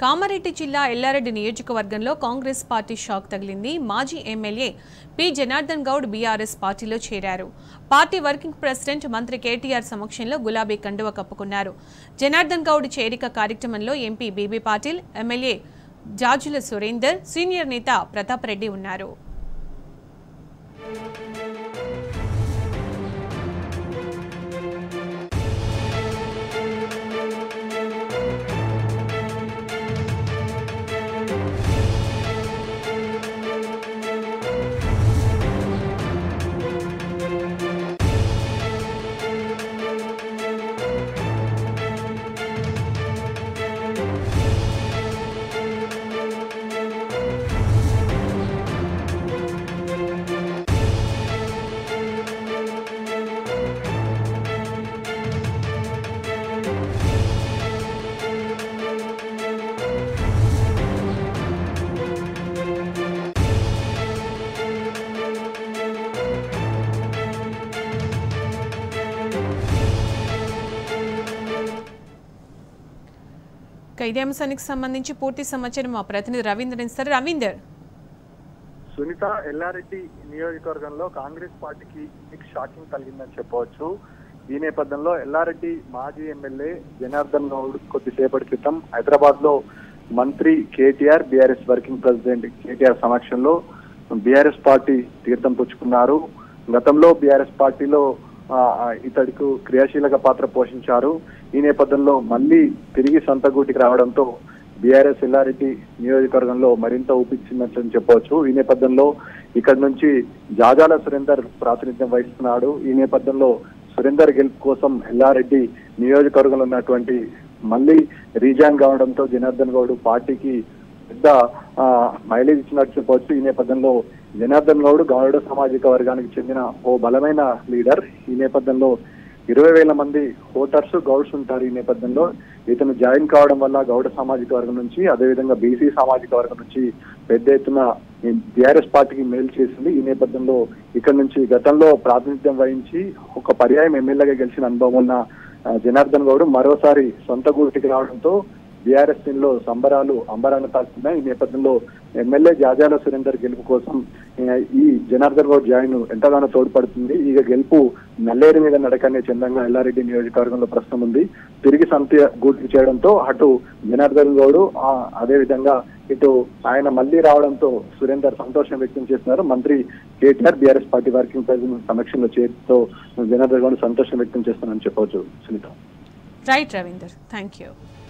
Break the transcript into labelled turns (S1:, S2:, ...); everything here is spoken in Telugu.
S1: కామారెడ్డి జిల్లా ఎల్లారెడ్డి నియోజకవర్గంలో కాంగ్రెస్ పార్టీ షాక్ తగిలింది మాజీ MLA P Janardhan Goud BRS పార్టీలో చేరారు పార్టీ వర్కింగ్ ప్రెసిడెంట్ మంత్రి కేటీఆర్ సమక్షంలో గులాబీ కండువ కప్పుకున్నారు జనార్దన్ గౌడ్ చేరిక కార్యక్రమంలో MP BB Patil MLA Jajula Surender senior నేత ప్రతాప్ రెడ్డి ఉన్నారు ఇక ఇదే అంశానికి సంబంధించి పూర్తి సమాచారం మా ప్రతినిధి రవీందర్ ఇస్తారు రవీందర్
S2: సునీత ఎల్లారెడ్డి నియోజకవర్గంలో కాంగ్రెస్ పార్టీకి బిగ్ షాకింగ్ కలిగిందని చెప్పవచ్చు ఈ నేపథ్యంలో ఎల్లారెడ్డి మాజీ ఎమ్మెల్యే జనార్దన్ గౌడ్ కొద్దిసేపటి క్రితం హైదరాబాద్ లో మంత్రి KTR BRS working president KTR సమక్షంలో బీఆర్ఎస్ పార్టీ తీర్థం పుచ్చుకున్నారు గతంలో బీఆర్ఎస్ పార్టీలో ఆ, ఆ, ఇతడికి క్రియాశీలక పాత్ర పోషించారు ఈ నేపథ్యంలో మళ్ళీ తిరిగి సొంత గూటికి రావడంతో బీఆర్ఎస్ ఎల్లారెడ్డి నియోజకవర్గంలో మరింత ఊపించిందని చెప్పవచ్చు ఈ నేపథ్యంలో ఇక్కడ నుంచి జాజాల సురేందర్ ప్రాతినిధ్యం వహిస్తున్నాడు ఈ నేపథ్యంలో సురేందర్ గెలుపు కోసం ఎల్లారెడ్డి నియోజకవర్గంలో ఉన్నటువంటి మళ్ళీ రీజాన్ కావడంతో జనార్దన్ గౌడ్ పార్టీకి పెద్ద ఆ, మైలేజ్ ఇచ్చినట్టు చెప్పవచ్చు ఈ నేపథ్యంలో జనార్దన్ గౌడ్ గౌడ సామాజిక వర్గానికి చెందిన ఓ బలమైన లీడర్ ఈ నేపథ్యంలో ఇరవై వేల మంది ఓటర్స్ గౌడ్స్ ఉంటారు ఈ నేపథ్యంలో ఇతను జాయిన్ కావడం వల్ల గౌడ సామాజిక వర్గం నుంచి అదేవిధంగా బీసీ సామాజిక వర్గం నుంచి పెద్ద ఎత్తున బీఆర్ఎస్ పార్టీకి మేలు చేసింది ఈ నేపథ్యంలో ఇక్కడ నుంచి గతంలో ప్రాతినిధ్యం వహించి ఒక పర్యాయం ఎమ్మెల్యేగా గెలిచిన అనుభవం ఉన్న ఆ, జనార్దన్ గౌడ్ మరోసారి సొంత గూటికి రావడంతో బీఆర్ఎస్ లో సంబరాలు అంబరాన్ని తాకుతున్నాయి ఈ నేపథ్యంలో ఎమ్మెల్యే జాజాల సురేందర్ గెలుపు కోసం ఆ, ఈ జనార్దన్ గౌడ్ జాయిన్ ఎంతగానో తోడ్పడుతుంది ఇక గెలుపు నల్లేరు మీద నడకనే చందంగా ఎల్లారెడ్డి నియోజకవర్గంలో ప్రస్తుతం ఉంది తిరిగి సంత గూటికి చేయడంతో అటు జనార్దన్ గౌడ్ ఆ, అదే విధంగా ఇటు ఆయన మళ్ళీ రావడంతో సురేందర్ సంతోషం వ్యక్తం చేస్తున్నారు మంత్రి KTR BRS party working president సమక్షంలో చేతితో జనార్దన్ గౌడ్ సంతోషం వ్యక్తం చేస్తున్నారని చెప్పవచ్చు సునీత
S1: రైట్ రవీందర్ థ్యాంక్ యూ